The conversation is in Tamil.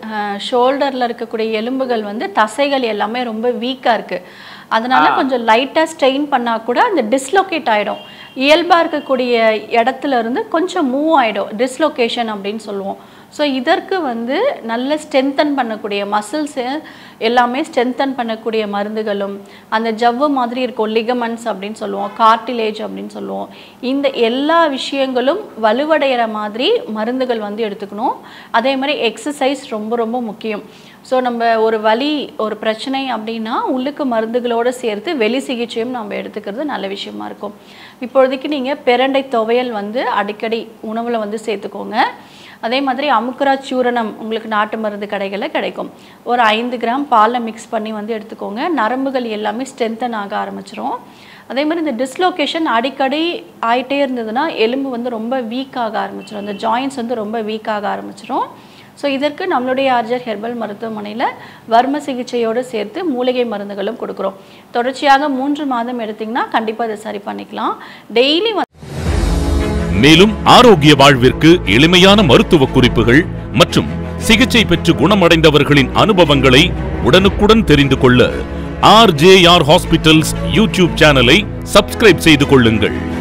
ஷோல்டரில் இருக்கக்கூடிய எலும்புகள் வந்து தசைகள் எல்லாமே ரொம்ப வீக்காக இருக்குது அதனால கொஞ்சம் லைட்டாக ஸ்ட்ரெயின் பண்ணால் கூட அந்த டிஸ்லோகேட் ஆகிடும் இயல்பாக இருக்கக்கூடிய இடத்துல இருந்து கொஞ்சம் மூவ் ஆகிடும் டிஸ்லொகேஷன் அப்படின்னு சொல்லுவோம் ஸோ இதற்கு வந்து நல்ல ஸ்ட்ரென்தன் பண்ணக்கூடிய மசில்ஸ் எல்லாமே ஸ்ட்ரென்தன் பண்ணக்கூடிய மருந்துகளும் அந்த ஜவ்வு மாதிரி இருக்கும் லிகமெண்ட்ஸ் அப்படின்னு சொல்லுவோம் கார்டிலேஜ் அப்படின்னு சொல்லுவோம் இந்த எல்லா விஷயங்களும் வலுவடைகிற மாதிரி மருந்துகள் வந்து எடுத்துக்கணும் அதே மாதிரி எக்ஸசைஸ் ரொம்ப ரொம்ப முக்கியம் ஸோ நம்ம ஒரு வலி ஒரு பிரச்சனை அப்படின்னா உள்ளுக்கு மருந்துகளோடு சேர்த்து வெளி சிகிச்சையும் நம்ம எடுத்துக்கிறது நல்ல விஷயமா இருக்கும் இப்பொழுதைக்கு நீங்கள் பெரண்டை துவையல் வந்து அடிக்கடி உணவில் வந்து சேர்த்துக்கோங்க அதே மாதிரி அமுக்குரா சூரணம் உங்களுக்கு நாட்டு மருந்து கடைகளில் கிடைக்கும் ஒரு ஐந்து கிராம் பாலில் மிக்ஸ் பண்ணி வந்து எடுத்துக்கோங்க நரம்புகள் எல்லாமே ஸ்ட்ரென்தன் ஆக ஆரம்பிச்சிரும் அதே மாதிரி இந்த டிஸ்லோகேஷன் அடிக்கடி ஆயிட்டே இருந்ததுன்னா எலும்பு வந்து ரொம்ப வீக் ஆக ஆரம்பிச்சிடும் அந்த ஜாயின்ஸ் வந்து ரொம்ப வீக் ஆக ஆரம்பிச்சிடும் ஸோ இதற்கு நம்மளுடைய ஆர்ஜர் ஹெர்பல் மருத்துவமனையில் வர்ம சிகிச்சையோடு சேர்த்து மூலிகை மருந்துகளும் கொடுக்குறோம் தொடர்ச்சியாக மூன்று மாதம் எடுத்திங்கன்னா கண்டிப்பாக அதை சரி பண்ணிக்கலாம் டெய்லி மேலும் ஆரோக்கிய வாழ்விற்கு எளிமையான மருத்துவ குறிப்புகள் மற்றும் சிகிச்சை பெற்று குணமடைந்தவர்களின் அனுபவங்களை உடனுக்குடன் தெரிந்து கொள்ள ஆர்ஜேஆர் ஹாஸ்பிட்டல்ஸ் யூடியூப் சேனலை சப்ஸ்கிரைப் செய்து கொள்ளுங்கள்